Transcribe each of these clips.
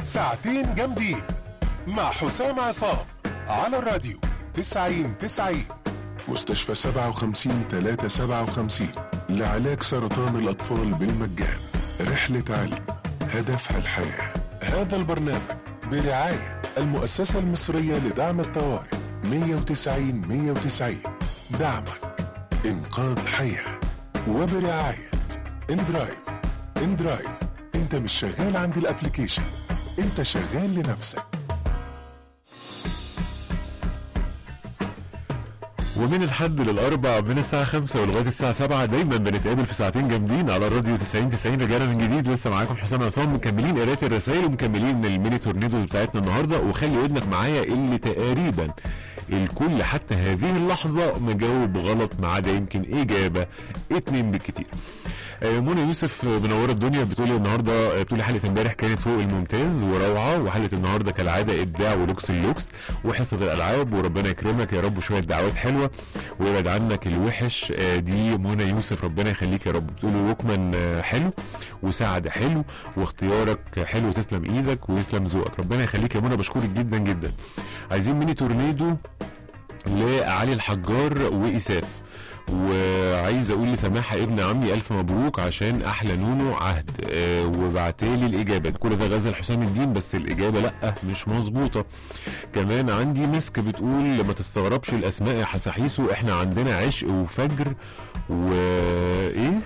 ساعتين جامدين مع حسام عصام على الراديو 90 90 مستشفى 57 357 لعلاج سرطان الأطفال بالمجان رحلة علم هدفها الحياة هذا البرنامج برعاية المؤسسة المصرية لدعم الطوارئ 190 190 دعمك إنقاذ حياة وبرعاية اندرايف اندرايف انت مش شغال عند الابليكيشن انت شغال لنفسك ومن الحد للاربع من الساعه 5 ولغايه الساعه 7 دايما بنتقابل في ساعتين جامدين على الراديو 90 90 رجعنا من جديد لسه معاكم حسام عصام مكملين قرايه الرسائل ومكملين الميني تورنيدوز بتاعتنا النهارده وخلي ودنك معايا اللي تقريبا الكل حتى هذه اللحظه مجاوب غلط ما عدا يمكن اجابه اتنين بالكتير آه، منى يوسف منوره الدنيا بتقولي النهارده آه، بتقولي حلقه امبارح كانت فوق الممتاز وروعه وحلقه النهارده كالعاده ابداع ولوكس اللوكس وحصه الالعاب وربنا يكرمك يا رب شويه دعوات حلوه ويبعد عنك الوحش آه، دي منى يوسف ربنا يخليك يا رب بتقولي ووكمان آه، حلو وسعد حلو واختيارك حلو تسلم ايدك ويسلم ذوقك ربنا يخليك يا منى بشكرك جدا جدا عايزين ميني تورنيدو لعلي الحجار وإساف وعايز اقول لسماحه ابن عمي الف مبروك عشان احلى نونو عهد آه وبعتالي الاجابه كل ده غزل حسام الدين بس الاجابه لا مش مظبوطه كمان عندي مسك بتقول ما تستغربش الاسماء يا حساحيسو احنا عندنا عشق وفجر وايه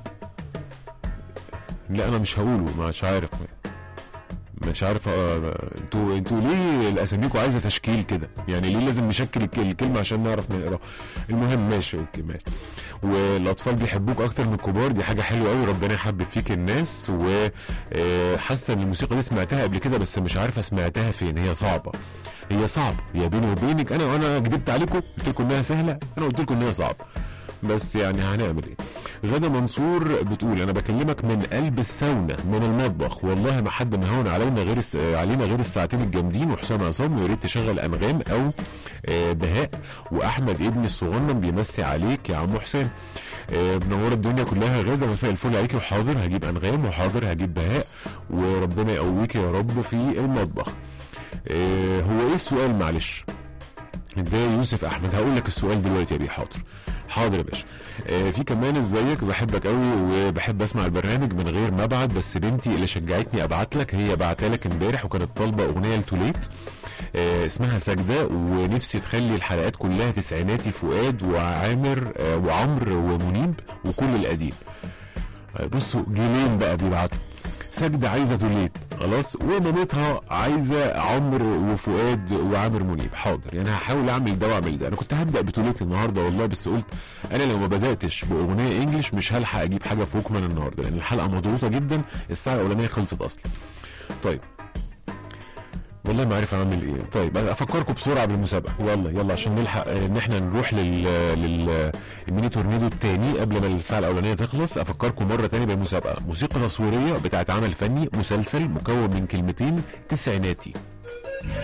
لا انا مش هقوله مش عارف مش عارف آه، انتوا انتوا ليه الاساميكم عايزه تشكيل كده يعني ليه لازم نشكل الك- الكلمه عشان نعرف نقراها المهم ماشي اوكي ماشي والاطفال بيحبوك اكتر من الكبار دي حاجه حلوه قوي ربنا يحبب فيك الناس وحاسه ان الموسيقى دي سمعتها قبل كده بس مش عارفه سمعتها فين هي صعبه هي صعبه يا بيني وبينك انا وانا كدبت عليكم قلت لكم انها سهله انا قلت لكم انها صعبه بس يعني هنعمل ايه غدا منصور بتقول انا بكلمك من قلب الساونا من المطبخ والله ما حد مهون علينا غير الس... علينا غير الساعتين الجامدين وحسام عصام ويا ريت تشغل انغام او آه، بهاء واحمد ابني الصغنن بيمسي عليك يا عم حسام آه، منوره الدنيا كلها غدا مساء الفل عليك وحاضر هجيب انغام وحاضر هجيب بهاء وربنا يقويك يا رب في المطبخ آه، هو ايه السؤال معلش ده يوسف احمد هقول لك السؤال دلوقتي يا بيه حاضر حاضر يا باشا آه في كمان ازيك بحبك قوي وبحب اسمع البرنامج من غير ما ابعت بس بنتي اللي شجعتني ابعت لك هي بعتها لك امبارح وكانت طالبه اغنيه لتوليت آه اسمها سجده ونفسي تخلي الحلقات كلها تسعيناتي فؤاد وعامر آه وعمرو ومنيب وكل القديم آه بصوا جيلين بقى بيبعتوا سجدة عايزة توليت خلاص ومامتها عايزة عمرو وفؤاد وعامر منيب حاضر يعني هحاول اعمل ده واعمل ده انا كنت هبدأ بتوليت النهاردة والله بس قلت انا لو ما بدأتش باغنية انجلش مش هلحق اجيب حاجة فوكمان النهاردة لان الحلقة مضغوطة جدا الساعة الاولانية خلصت اصلا طيب والله ما عارف اعمل ايه طيب افكركم بسرعه بالمسابقه يلا يلا عشان نلحق آه، ان احنا نروح لل لل الميني تورنيدو التاني قبل ما الساعه الاولانيه تخلص افكركم مره تاني بالمسابقه موسيقى تصويريه بتاعت عمل فني مسلسل مكون من كلمتين تسعيناتي